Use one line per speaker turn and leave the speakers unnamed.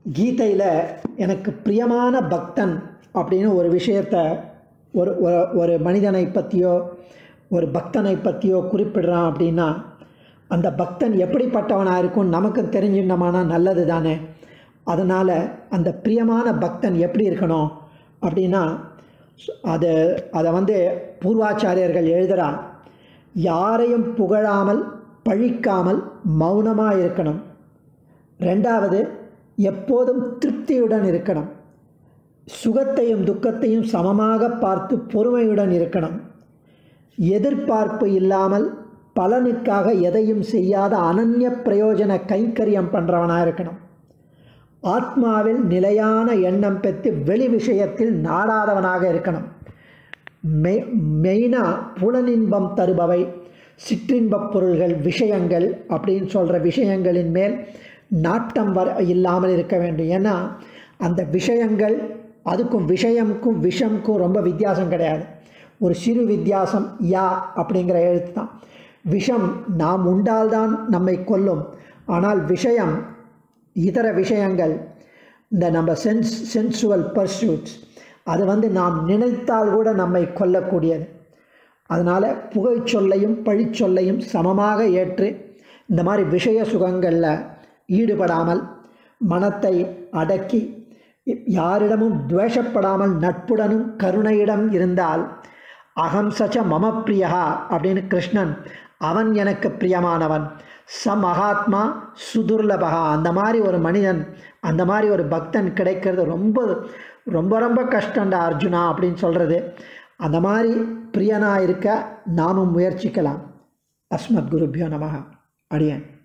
கீதையில் எனக்கு பிரியமான பக்தன் அப்படின்னு ஒரு விஷயத்தை ஒரு ஒரு ஒரு மனிதனை பற்றியோ ஒரு பக்தனை பற்றியோ குறிப்பிடுறான் அப்படின்னா அந்த பக்தன் எப்படிப்பட்டவனாக இருக்கும் நமக்கு தெரிஞ்சிருந்தோமானா நல்லது தானே அதனால் அந்த பிரியமான பக்தன் எப்படி இருக்கணும் அப்படின்னா அது அதை வந்து பூர்வாச்சாரியர்கள் எழுதுகிறா யாரையும் புகழாமல் பழிக்காமல் மௌனமாக இருக்கணும் ரெண்டாவது எப்போதும் திருப்தியுடன் இருக்கணும் சுகத்தையும் துக்கத்தையும் சமமாக பார்த்து பொறுமையுடன் இருக்கணும் எதிர்பார்ப்பு இல்லாமல் பலனுக்காக எதையும் செய்யாத அனன்ய பிரயோஜன கைங்கரியம் பண்ணுறவனாக இருக்கணும் ஆத்மாவில் நிலையான எண்ணம் பெற்று வெளி விஷயத்தில் நாடாதவனாக இருக்கணும் மெய் மெயினாக புலனின்பம் தருபவை சிற்றின்பப் பொருள்கள் விஷயங்கள் அப்படின்னு சொல்கிற விஷயங்களின் மேல் நாட்டம் வர இல்லாமல் இருக்க வேண்டும் ஏன்னா அந்த விஷயங்கள் அதுக்கும் விஷயம்க்கும் விஷம்க்கும் ரொம்ப வித்தியாசம் கிடையாது ஒரு சிறு வித்தியாசம் யா அப்படிங்கிற எழுத்து தான் விஷம் நாம் உண்டால்தான் நம்மை கொல்லும் ஆனால் விஷயம் இதர விஷயங்கள் இந்த நம்ம சென்ஸ் சென்சுவல் பர்சூட்ஸ் அது வந்து நாம் நினைத்தால் கூட நம்மை கொல்லக்கூடியது அதனால் புகைச்சொல்லையும் பழிச்சொல்லையும் சமமாக ஏற்று இந்த மாதிரி விஷய சுகங்களில் ஈடுபடாமல் மனத்தை அடக்கி யாரிடமும் துவேஷப்படாமல் நட்புடனும் கருணையிடம் இருந்தால் அகம் சச்ச மம பிரியா அப்படின்னு கிருஷ்ணன் அவன் எனக்கு பிரியமானவன் ச மகாத்மா சுதுர்லபகா அந்த மாதிரி ஒரு மனிதன் அந்த மாதிரி ஒரு பக்தன் கிடைக்கிறது ரொம்ப ரொம்ப ரொம்ப கஷ்டண்டா அர்ஜுனா அப்படின்னு சொல்கிறது அந்த மாதிரி பிரியனாக இருக்க நாமும் முயற்சிக்கலாம் அஸ்மத் குருபியோ நமக அடியேன்